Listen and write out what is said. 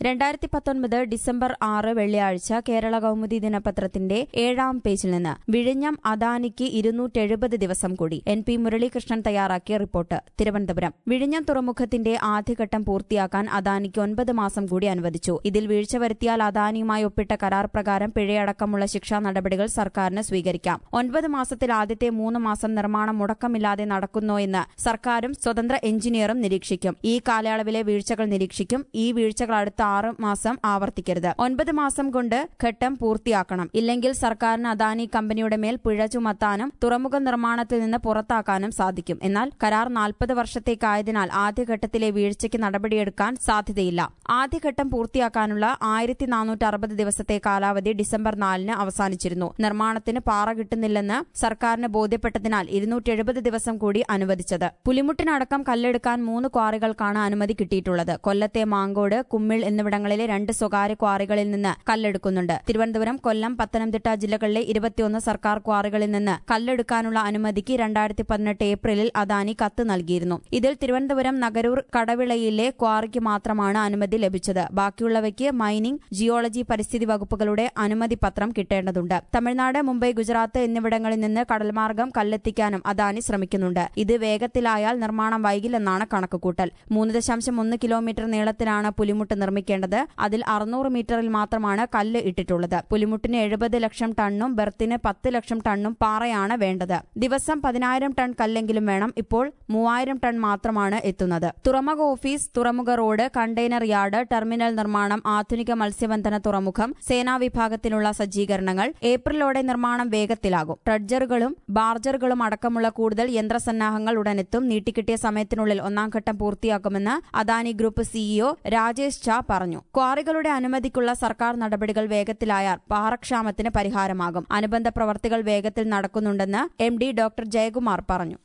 രണ്ടായിരത്തി പത്തൊൻപത് ഡിസംബർ ആറ് വെള്ളിയാഴ്ച കേരള കൗമുദി ദിനപത്രത്തിന്റെ ഏഴാം പേജിൽ നിന്ന് വിഴിഞ്ഞം അദാനിക്ക് ഇരുന്നൂറ്റെഴുപത് ദിവസം കൂടി എൻ പി മുരളീകൃഷ്ണൻ തയ്യാറാക്കിയ റിപ്പോർട്ട് തിരുവനന്തപുരം വിഴിഞ്ഞം തുറമുഖത്തിന്റെ ആദ്യഘട്ടം പൂർത്തിയാക്കാൻ അദാനിക്ക് ഒൻപത് മാസം കൂടി അനുവദിച്ചു ഇതിൽ വീഴ്ച വരുത്തിയാൽ അദാനിയുമായി ഒപ്പിട്ട കരാർ പ്രകാരം പിഴയടക്കമുള്ള ശിക്ഷാ നടപടികൾ സർക്കാരിന് സ്വീകരിക്കാം ഒൻപത് മാസത്തിൽ ആദ്യത്തെ മൂന്ന് മാസം നിർമ്മാണം മുടക്കമില്ലാതെ നടക്കുന്നോ എന്ന് സർക്കാരും സ്വതന്ത്ര എഞ്ചിനീയറും നിരീക്ഷിക്കും ഈ കാലയളവിലെ വീഴ്ചകൾ നിരീക്ഷിക്കും ഈ വീഴ്ചകൾ അടുത്ത ആറ് മാസം ആവർത്തിക്കരുത് ഒൻപത് മാസം കൊണ്ട് ഘട്ടം പൂർത്തിയാക്കണം ഇല്ലെങ്കിൽ സർക്കാരിന് അദാനി കമ്പനിയുടെ മേൽ പിഴ ചുമത്താനും തുറമുഖ നിർമ്മാണത്തിൽ നിന്ന് പുറത്താക്കാനും സാധിക്കും എന്നാൽ കരാർ നാൽപ്പത് വർഷത്തേക്കായതിനാൽ ആദ്യഘട്ടത്തിലെ വീഴ്ചയ്ക്ക് നടപടിയെടുക്കാൻ സാധ്യതയില്ല ആദ്യഘട്ടം പൂർത്തിയാക്കാനുള്ള ആയിരത്തി നാനൂറ്റി അറുപത് ദിവസത്തെ കാലാവധി ഡിസംബർ നാലിന് അവസാനിച്ചിരുന്നു നിർമ്മാണത്തിന് പാറ കിട്ടുന്നില്ലെന്ന് സർക്കാരിന് ബോധ്യപ്പെട്ടതിനാൽ ഇരുന്നൂറ്റെഴുപത് ദിവസം കൂടി അനുവദിച്ചത് പുലിമുട്ടിനടക്കം കല്ലെടുക്കാൻ മൂന്ന് ക്വാറികൾക്കാണ് അനുമതി കിട്ടിയിട്ടുള്ളത് കൊല്ലത്തെ മാങ്കോട് കുമ്മിൾ എന്നിവിടങ്ങളിലെ രണ്ട് സ്വകാര്യ ക്വാറികളിൽ നിന്ന് കല്ലെടുക്കുന്നുണ്ട് തിരുവനന്തപുരം കൊല്ലം പത്തനംതിട്ട ജില്ലകളിലെ ഇരുപത്തിയൊന്ന് സർക്കാർ ക്വാറികളിൽ നിന്ന് കല്ലെടുക്കാനുള്ള അനുമതിക്ക് രണ്ടായിരത്തി പതിനെട്ട് ഏപ്രിലിൽ അദാനി കത്ത് നൽകിയിരുന്നു ഇതിൽ തിരുവനന്തപുരം നഗരൂർ കടവിളയിലെ ക്വാറിക്ക് മാത്രമാണ് അനുമതി ലഭിച്ചത് ബാക്കിയുള്ളവയ്ക്ക് മൈനിംഗ് ജിയോളജി പരിസ്ഥിതി വകുപ്പുകളുടെ അനുമതി പത്രം കിട്ടേണ്ടതുണ്ട് തമിഴ്നാട് മുംബൈ ഗുജറാത്ത് എന്നിവിടങ്ങളിൽ നിന്ന് കടൽമാർഗം കല്ലെത്തിക്കാനും അദാനി ശ്രമിക്കുന്നുണ്ട് ഇത് വേഗത്തിലായാൽ നിർമ്മാണം വൈകില്ലെന്നാണ് കണക്കുകൂട്ടൽ മൂന്ന് ദശാംശം ഒന്ന് കിലോമീറ്റർ നീളത്തിലാണ് പുലിമുട്ട് നിർമ്മിക്കേണ്ടത് അതിൽ അറുന്നൂറ് മീറ്ററിൽ മാത്രമാണ് കല്ല് ഇട്ടിട്ടുള്ളത് പുലിമുട്ടിന് എഴുപത് ലക്ഷം ടണ്ണും ബെർത്തിന് പത്ത് ലക്ഷം ടണ്ണും പാറയാണ് വേണ്ടത് ദിവസം പതിനായിരം ടൺ കല്ലെങ്കിലും വേണം ഇപ്പോൾ മൂവായിരം ടൺ മാത്രമാണ് എത്തുന്നത് തുറമുഖ ഓഫീസ് തുറമുഖ റോഡ് കണ്ടെയ്നർ യാർഡ് ടെർമിനൽ നിർമ്മാണം ആധുനിക മത്സ്യബന്ധന തുറമുഖം സേനാ വിഭാഗത്തിനുള്ള സജ്ജീകരണങ്ങൾ ഏപ്രിലോടെ നിർമ്മാണം വേഗത്തിലാകും ട്രഡ്ജറുകളും ബാർജറുകളും അടക്കമുള്ള കൂടുതൽ യന്ത്രസന്നാഹങ്ങൾ ഉടനെത്തും നീട്ടിക്കിട്ടിയ സമയത്തിനുള്ളിൽ ഒന്നാം ഘട്ടം പൂർത്തിയാക്കുമെന്ന് അദാനി ഗ്രൂപ്പ് സിഇഒ രാജേഷ് ഝാ പറഞ്ഞു ക്വാറികളുടെ അനുമതിക്കുള്ള സർക്കാർ നടപടികൾ വേഗത്തിലായാൽ പാറക്ഷാമത്തിന് പരിഹാരമാകും അനുബന്ധ പ്രവർത്തികൾ വേഗത്തിൽ നടക്കുന്നുണ്ടെന്ന് എം ഡി ഡോക്ടർ ജയകുമാർ പറഞ്ഞു